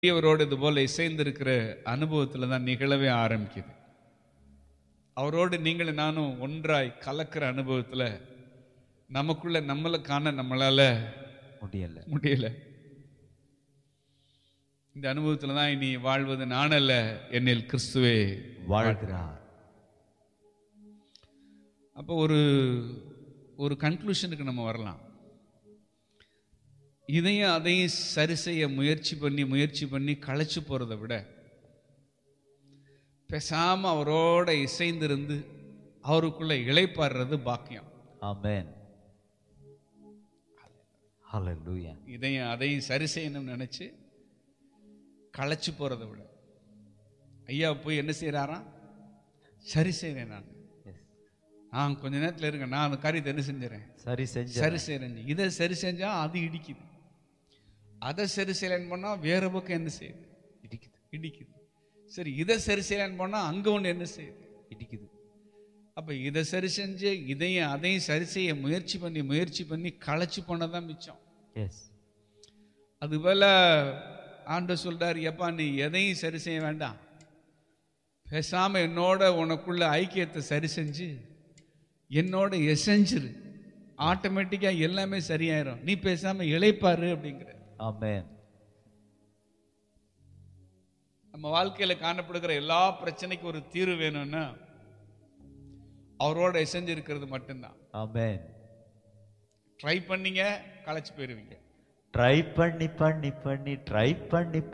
அவரோடு இது போல இசைந்திருக்கிற அனுபவத்துல தான் நிகழவே ஆரம்பிக்குது அவரோடு நீங்களும் நானும் ஒன்றாய் கலக்கிற அனுபவத்துல நமக்குள்ள நம்மளை காண நம்மளால முடியல முடியல இந்த அனுபவத்துல தான் இனி வாழ்வது நானல்ல என்னில் கிறிஸ்துவே வாழ்கிறார் அப்போ ஒரு ஒரு கன்க்ளூஷனுக்கு நம்ம வரலாம் இதையும் அதையும் சரி செய்ய முயற்சி பண்ணி முயற்சி பண்ணி களைச்சு போறதை விட பேசாம அவரோட இசைந்திருந்து அவருக்குள்ள இளைப்பாடுறது பாக்கியம் ஆமென் ஹalleluya இதையும் அதையும் சரி செய்யணும்னு நினைச்சு களைச்சு போறதை விட ஐயா போய் என்ன செய்யறாராம் சரி செய்றேன் நான் எஸ் நான் கொஞ்ச நேரத்துல இருக்கேன் நான் அந்த காரியத்தை என்ன செஞ்சுறேன் சரி செஞ்ச சரி செய்றேன் இதை சரி செஞ்சா அது இடிக்குது அதை சரி செய்யலன்னு பண்ணா வேற பக்கம் என்ன செய்யுது இடிக்குது இடிக்குது சரி இதை சரி செய்யலன்னு பண்ணா அங்க ஒண்ணு என்ன செய்யுது இடிக்குது அப்ப இதை சரி செஞ்சு இதையும் அதையும் சரி செய்ய முயற்சி பண்ணி முயற்சி பண்ணி களைச்சு போனதான் மிச்சம் எஸ் அதுபோல ஆண்டவர் சொல்றாரு எப்பா நீ எதையும் சரி செய்ய வேண்டாம் பேசாம என்னோட உனக்குள்ள ஐக்கியத்தை சரி செஞ்சு என்னோட எசைஞ்சிரு ஆட்டோமேட்டிக்கா எல்லாமே சரியாயிரும் நீ பேசாம இளைப்பாரு அப்படிங்கிற ஆமென் நம்ம வாழ்க்கையில காணப்படுகிற எல்லா பிரச்சனைக்கும் ஒரு தீர்வு வேணும்னா அவரோட எசைஞ்சு இருக்கிறது மட்டும்தான் ஆமென் ட்ரை பண்ணீங்க களைச்சு போயிருவீங்க ட்ரை பண்ணி பண்ணி பண்ணி ட்ரை பண்ணி